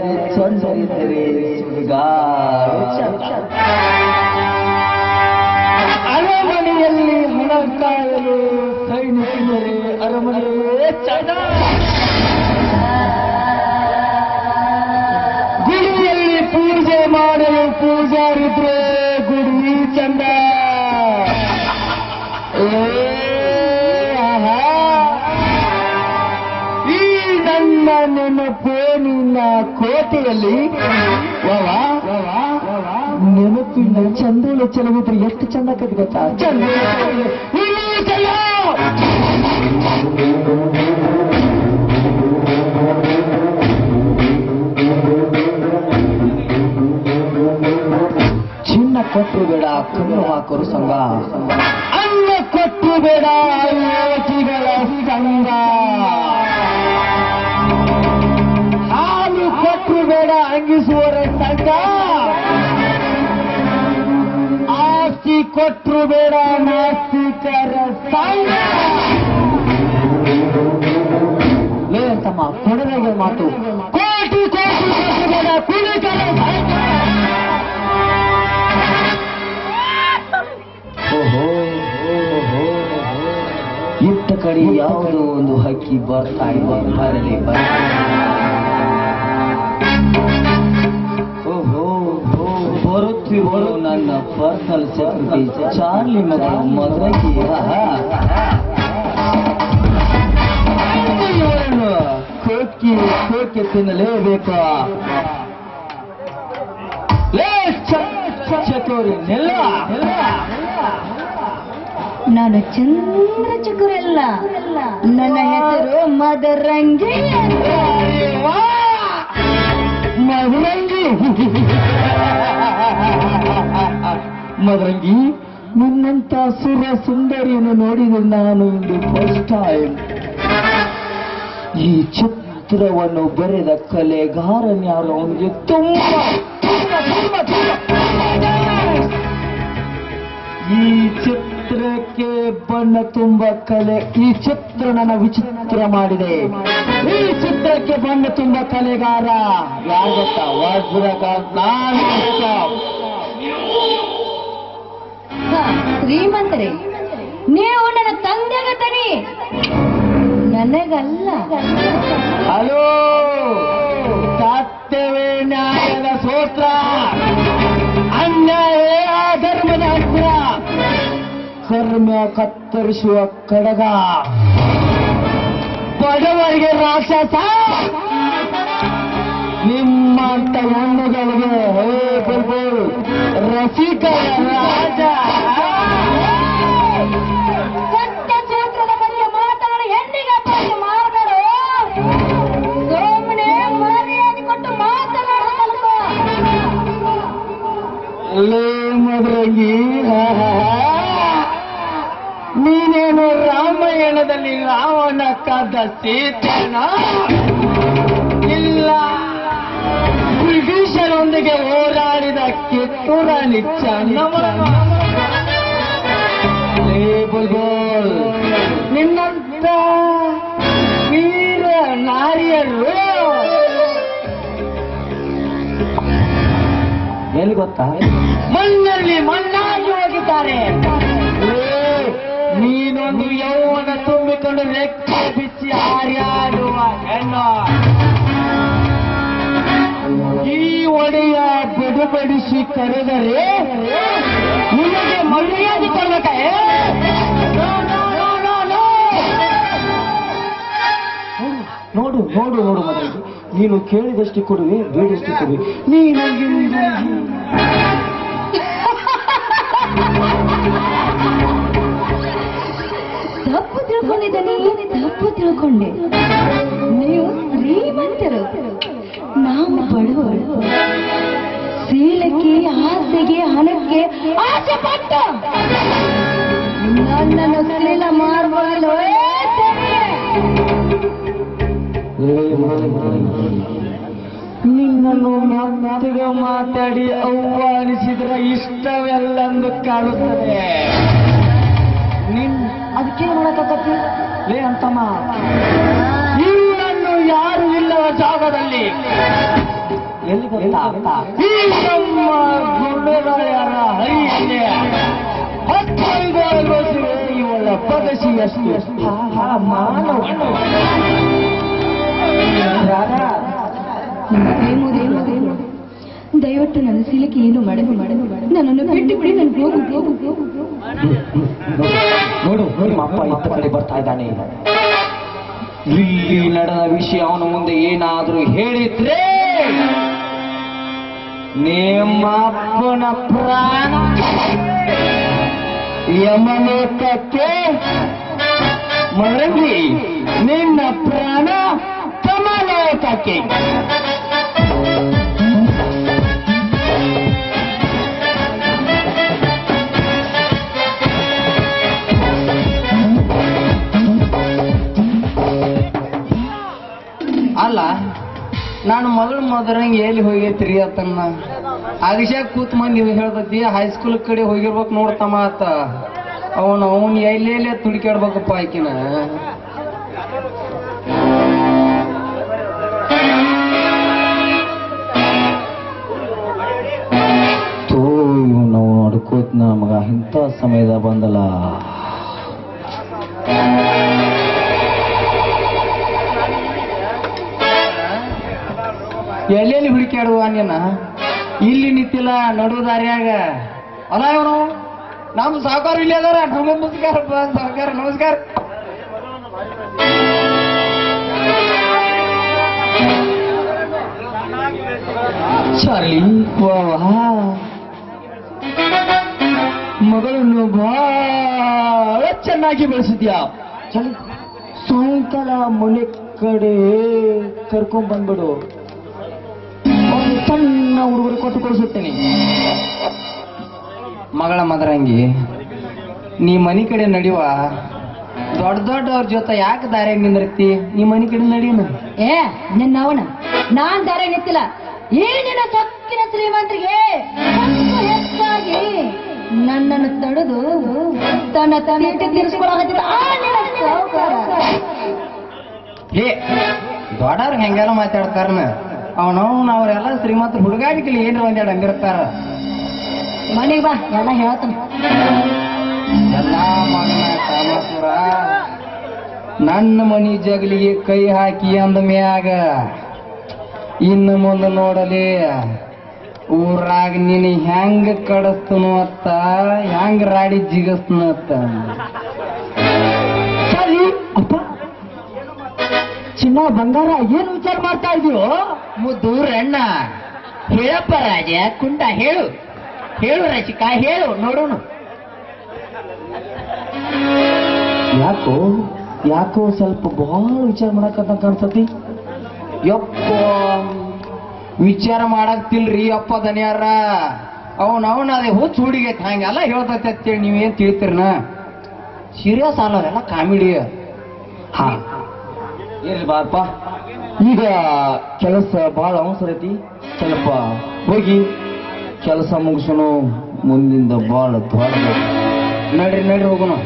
ಇದ್ದರೆ ಚಂದರಿದ್ದರೆ ಸುಡುಗಾಡು ಚಂದ ಅರಮನೆಯಲ್ಲಿ ಹಣ ಕಾಯಲು ಸೈನಿಕರೇ ಅರಮನೆಯೇ ಚಂದ ಗುಡಿಯಲ್ಲಿ ಪೂಜೆ ಮಾಡಲು ಪೂಜಾರಿದ್ರೆ ಗುಡಿ ಚಂದ ಏ, ಆಹಾ. ಈ ನನ್ನ ನೆನಪು ನಿನ್ನ ಕೋಟೆಯಲ್ಲಿ ವಾವ, ನೆನಪಿನ ಚಂದ್ರನ ಚೆಲುವಿದ್ರೆ ಎಷ್ಟು ಚಂದ ಕದ್ ಗೊತ್ತಾ ಚಂದ್ರ ಇಲ್ಲಿ ಚೆಲ್ಲು! ಚಿನ್ನ ಕೊಟ್ಟು ಬೇಡ ಕಣ್ಣು ಹಾಕೋರು ಸಂಘ ಅನ್ನ ಕೊಟ್ಟು ಬೇಡ ಯೋಚಿಗಳ ಸಂಘ ಹಾಲು ಕೊಟ್ಟು ಬೇಡ ಅಂಗಿಸುವರ ಸಂಘ ಆಸ್ತಿ ಕೊಟ್ಟರು ಬೇಡ ನಾಸ್ತಿಕರ ಸಂಘ ಲೇ ತಮ್ಮ ಕೊಡಲೆಗೆ ಮಾತು ಕೋಟಿ ಕೋಟಿ ಕೊಟ್ಟು ಬೇಡ ಕುಳಿಕರ ಸಂಘ ಓಹೋ ಓಹೋ ಇತ್ತ ಕಡೆ ಯಾವುದೋ ಒಂದು ಹಕ್ಕಿ ಬರ್ತಾ ಇದೆ ಬರಲಿ ಬರಲಿ ಓಹೋ ಓ, ಬರುತ್ತಿರುವುದು ನನ್ನ ಪರ್ಸನಲ್ ಸೆಕ್ರೆಟರಿ ಚಾರ್ಲಿ ಮಗಳು ಮದ್ರಗಿ ಇವರನ್ನು ಕೋಕಿ ಕೋಕಿ ತಿನ್ನಲೇಬೇಕು ಲೇ ಚ- ಚ- ಚಕೋರಿ ನಿಲ್ಲ ನಾನು ಚಂದ್ರ ಚಕುರಲ್ಲ ನನ್ನ ಹೆಸರು ಮದರಂಗಿ ಮದರಂಗಿ ಮದರಂಗಿ ನಿನ್ನಂತ ಸುರ ಸುಂದರಿಯನ್ನು ನೋಡಿದ ನಾನು ಇಂದು ಫಸ್ಟ್ ಟೈಮ್ ಈ ಚಿತ್ರವನ್ನು ಬರೆದ ಕಲೆಗಾರನ್ಯಾರು ಅವನಿಗೆ ತುಂಬಾ ತುಂಬಾ ತುಂಬಾ ತುಂಬಾ ಈ ಚಿತ್ರಕ್ಕೆ ಬಣ್ಣ ತುಂಬ ಕಲೆ ಈ ಚಿತ್ರ ನನ್ನ ವಿಚಿತ್ರ ಮಾಡಿದೆ ಈ ಚಿತ್ರಕ್ಕೆ ಬಣ್ಣ ತುಂಬ ಕಲೆಗಾರ ಯಾರು ಗೊತ್ತಾ ವಜ್ರಕಾಂತ್ ನಾನು ಗೊತ್ತಾ? ಹ, ಶ್ರೀಮಂತರೇ ನೀವು ನನ್ನ ತಂದೆಗ ತನಿ ನನಗಲ್ಲ ಹಲೋ ಸತ್ಯವೇ ನ್ಯಾಯದ ಸೂತ್ರ ಅನ್ಯಾಯವೇ ಅಧರ್ಮದ ಅಸ್ತ್ರ ಕರ್ಮ ಕತ್ತರಿಸುವ ಕಡಗ ಬಡವರಿಗೆ ರಾಕ್ಷಸ ನಿಮ್ಮಂತ ಹೆಣ್ಣುಗಳಿಗೆ ಹೇ ಬುಲ್ಬುಲ್ ರಸಿಕರ ರಾಜ ಸತ್ಯ ಸೂತ್ರದ ಬಗ್ಗೆ ಮಾತಾಡಿ ಹೆಣ್ಣಿಗೆ ಬಗ್ಗೆ ಮಾತಾಡು ಸುಮ್ಮನೆ ಮರ್ಯಾದೆ ಕೊಟ್ಟು ಮಾತನಾಡಲು ಲೇ ಮದ್ರಂಗಿ ನೀನೇನು ರಾಮಾಯಣದಲ್ಲಿ ರಾವಣ ಕದ್ದ ಸೀತೆನ ಇಲ್ಲ ಬ್ರಿಟಿಷರೊಂದಿಗೆ ಹೋರಾಡಿದ ಕಿತ್ತೂರ ಚೆನ್ನಮ್ಮ ಲೇ ಬುಲ್ಬುಲ್ ನಿನ್ನಂತ ವೀರ ನಾರಿಯರು ಎಲ್ಲಿ ಗೊತ್ತಾ ಮಣ್ಣಲ್ಲಿ ಮಣ್ಣಾಗಿ ಹೋಗಿದ್ದಾರೆ ಏ, ನೀನೊಂದು ಯೌವನ ತುಂಬಿಕೊಂಡು ರೆಕ್ಕೆ ಬಿಚ್ಚಿ ಹಾರ್ಯಾಡುವ ಹೆಣ್ಣು ಈ ಒಡೆಯ ಬಡಿಬಡಿಸಿ ಕರೆದರೆ ನಿಮಗೆ ಮರ್ಯಾದೆ ಕೊಡ್ಬೇಕ ಏ? No, no, no, no, no. ನೋಡು ನೋಡು ನೋಡು ಮಗಳಿಗೆ ನೀನು ಕೇಳಿದಷ್ಟು ಕೊಡುವೆ ಬೇಡಷ್ಟು ಕೊಡುವೆ ನೀನು ಇಂದು ತಪ್ಪು ತಿಳ್ಕೊಂಡಿದ್ದೇನೆ ತಪ್ಪು ತಿಳ್ಕೊಂಡೆ ನೀವು ಶ್ರೀಮಂತರು ನಾವು ಬಡವರು ಶೀಲಕ್ಕೆ ಆಸೆಗೆ ಹಣಕ್ಕೆ ಆಸೆ ಪಟ್ಟ ನನ್ನನ್ನು ಶೀಲ ಮಾರ್ಬಾರ್ದು ಏ ಸರಿಯೇ? ನಿನ್ನನ್ನು ಮೆತ್ತಗೆ ಮಾತಾಡಿ ಅವ್ವಾನಿಸಿದ್ರೆ ಇಷ್ಟವೆಲ್ಲಂದು ಕಾಣುತ್ತದೆ ನಿನ್ ಅದಕ್ಕೆ ಮಾಡಕತ್ತಿ ಲೇ ಅಂತಮ್ಮ ನಿನ್ನನ್ನು ಯಾರು ಇಲ್ಲವ ಜಾಗದಲ್ಲಿ ಎಲ್ಲಿ ಗೊತ್ತಾ ಈ ನಮ್ಮ ಗುಂಡರಾಯರ ಹರಿಯಲ್ಲಿ ಹತ್ತೈದು ಅರವತ್ತು ಇವಳ ಪದಸಿ ಎಷ್ಟು ಮಾನವ ರಾಧಾ ದೇಮು ದೇಮು ದೇಮು ದಯವಿಟ್ಟು ನನ್ನ ಸಿಲಕ್ಕೆ ಏನು ಮಾಡದು ಮಾಡದು ನನ್ನನ್ನು ಬಿಟ್ಟು ಬಿಡಿ ನನ್ನ ಹೋಗು ಹೋಗು ಹೋಗು ನೋಡು ನಿಮ್ಮ ಅಪ್ಪ ಇತ್ತ ಕಡೆ ಬರ್ತಾ ಇದ್ದಾನೆ ಇಲ್ಲಿ ನಡೆದ ವಿಷಯ ಅವನ ಮುಂದೆ ಏನಾದ್ರೂ ಹೇಳಿದ್ರೆ ನಿಮ್ಮ ಅಪ್ಪನ ಪ್ರಾಣ ಯಮಲೋಕಕ್ಕೆ ಮರಳಿ ನಿನ್ನ ಪ್ರಾಣ ಕಮಲೋಕಕ್ಕೆ ಅಲ್ಲ ನಾನು ಮೊದಲು ಮೊದರಂಗೆ ಎಲ್ಲಿ ಹೋಗೈತ್ರಿ ಅತ್ತನ್ನ ಅದಿಶಾಕ್ ಕೂತ್ ಮಂದಿ ಹೇಳ್ತತಿ ಹೈಸ್ಕೂಲ್ ಕಡೆ ಹೋಗಿರ್ಬೇಕು ನೋಡ್ತಮ್ಮ ಆತ ಅವನು ಅವನ್ ಎಲ್ಲೆಲ್ಲೇ ತುಡಿಕಾಡ್ಬೇಕಪ್ಪ ಆಕಿನ ತೋ ನಾವು ನೋಡ್ಕೋತ್ ನಮಗ ಇಂಥ ಸಮಯದ ಬಂದಲ್ಲ ಎಲ್ಲೆಲ್ಲಿ ಹುಡುಕ್ಯಾಡುವ ನೀನ ಇಲ್ಲಿ ನಿಂತಿಲ್ಲ ನಡು ದಾರಿಯಾಗ ಅಲ್ಲ ಇವನು ನಮ್ಮ ಸಾವುಕಾರ ಇಲ್ಲಿ ಅದಾರ ನಮಸ್ಕಾರ ಸಾವುಕಾರ ನಮಸ್ಕಾರ ಚಾರ್ಲಿ ವಾ ಮಗಳನ್ನು ಬಹಳ ಚೆನ್ನಾಗಿ ಬೆಳೆಸಿದ್ಯಾ ಚಲಿ ಸಾಯಂಕಾಲ ಮನೆ ಕಡೆ ಕರ್ಕೊಂಡ್ ಬಂದ್ಬಿಡು ಒಂದು ಸಣ್ಣ ಹುಡುಗರು ಕೊಟ್ಟು ಕಳಿಸುತ್ತೇನೆ ಮಗಳ ಮದರಂಗಿ ನೀ ಮನಿ ಕಡೆ ನಡಿವ ದೊಡ್ಡ ದೊಡ್ಡವ್ರ ಜೊತೆ ಯಾಕೆ ದಾರ್ಯಾಗ ನಿಂದಿರ್ತಿ ನೀ ಮನಿ ಕಡೆ ನಡೀನ ಏ ನಿನ್ನ ಅವನ ನಾನ್ ದಾರಿ ನಿಂತಿಲ್ಲ ಈ ನಿನ್ನ ಸೊಕ್ಕಿನ ಶ್ರೀಮಂತರಿಗೆ ಸ್ವಲ್ಪ ಹೆಚ್ಚಾಗಿ ನನ್ನನ್ನು ತಡೆದು ತನ್ನ ತೀಟೆ ತೀರಿಸ್ಕೊಳಕತ್ತಿದ್ದ ಆ ನಿನ್ನ ಸಾವ್ಕಾರ. ಏ ದೊಡ್ಡವ್ರು ಹೆಂಗೆಲ್ಲ ಮಾತಾಡ್ತಾರನ ಅವನವ್ನ ಅವರೆಲ್ಲ ಶ್ರೀಮಂತರು ಹುಡುಗಾಟಿಕಲಿ ಏನ್ರ ಒಂದೆರಡು ಹಂಗಿರ್ತಾರ ಮನೆಗ್ ಬಾ ಎಲ್ಲ ಹೇಳ್ತಾನೆ ಎಲ್ಲ ಮಗನ ಕಾಮಾಸುರ ನನ್ನ ಮನಿ ಜಗಲಿಗೆ ಕೈ ಹಾಕಿ ಅಂದ ಮ್ಯಾಗ ಇನ್ನು ಮುಂದೆ ನೋಡಲಿ ಊರಾಗ ನೀನು ಹೆಂಗ ಕಡಸ್ತನು ಅತ್ತ ಹೆಂಗ ರಾಡಿ ಜಿಗಸ್ತನು ಅತ್ತ ಸರಿ ಅಪ್ಪ ಚಿನ್ನ ಬಂಗಾರ ಏನ್ ವಿಚಾರ ಮಾಡ್ತಾ ಇದೀಯೋ ಮುದ್ದೂರಣ್ಣ ಹೇಳಪ್ಪ ರಾಜ ಕುಂಡ ಹೇಳು ಹೇಳು ರಚಿಕ ಹೇಳು ನೋಡೋಣ ಯಾಕೋ ಯಾಕೋ ಸ್ವಲ್ಪ ಬಹಳ ವಿಚಾರ ಮಾಡಕಂತ ಕಾಣ್ತತಿ ಯಪ್ಪ ವಿಚಾರ ಮಾಡಕ್ತಿಲ್ರಿ ಅಪ್ಪ ದನಿಯಾರ ಅವನ ಅವನ ಅದೇ ಹುಚ್ಚ ಹುಡುಗೈತಿ ಹಂಗೆಲ್ಲ ಹೇಳ್ತೈತೆ ಅಂತೇಳಿ ನೀವೇನ್ ತಿಳಿತೀರನ ಸೀರಿಯಸ್ ಅಲ್ಲವರೆಲ್ಲ ಕಾಮಿಡಿ ಹಾ ಇರ್ಲಿ ಬಾರಪ್ಪ ಈಗ ಕೆಲಸ ಬಹಳ ಅವಸರ ಐತಿ ಸ್ವಲ್ಪ ಹೋಗಿ ಕೆಲಸ ಮುಗಿಸೋನು ಮುಂದಿಂದ ಬಹಳ ದೊಡ್ಡ ನಡ್ರಿ ನಡ್ರಿ ಹೋಗೋಣ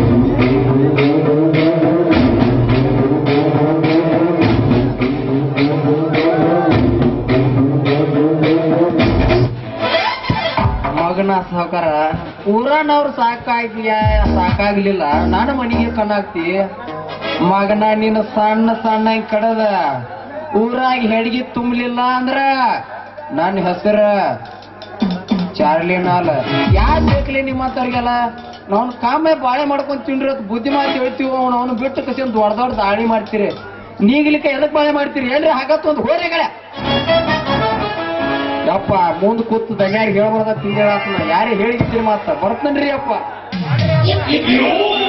ಮಗನ ಸಾವುಕಾರ ಊರನವ್ರು ಸಾಕಾಗ್ಲಿಯ ಸಾಕಾಗ್ಲಿಲ್ಲ ನಾನು ಮನೆಗೆ ಕಣ್ಣಾಗ್ತಿ ಮಗನ ನೀನು ಸಣ್ಣ ಸಣ್ಣ ಕಡದ ಊರಾಗ ಹೆಡ್ಗಿ ತುಂಬಲಿಲ್ಲ ಅಂದ್ರ ನನ್ನ ಹೆಸರ ಚಾರ್ಲಿ ನಾಲ್ ಯಾರು ಬೇಕಲಿ ನಿಮ್ಮಂತವ್ರಿಗೆಲ್ಲ ನಾವು ಕಾಮೆ ಬಾಳೆ ಮಾಡ್ಕೊಂಡ್ ತಿನ್ರಿ ಅಂತ ಬುದ್ಧಿ ಮಾತು ಹೇಳ್ತೀವಿ ಅವ್ನು ಅವನು ಬಿಟ್ಟು ಕಸಿಂದ ದೊಡ್ಡ ದೊಡ್ಡ ದಾಳಿ ಮಾಡ್ತೀರಿ ನೀಗ್ಲಿಕ್ಕೆ ಎದಕ್ ಬಾಳೆ ಮಾಡ್ತೀರಿ ಎಲ್ರಿ ಹಾಗತ್ತ ಒಂದು ಹೋರೆಗಳ ಯಪ್ಪ ಮುಂದ್ ಕೂತು ದಗ್ಯಾರ ಹೇಳ್ಬಾರ್ದ ತಿಂಗಳ ಯಾರೇ ಹೇಳಿರ್ತೀರಿ ಮಾತ ಬರ್ತನ್ರಿ ಅಪ್ಪ If you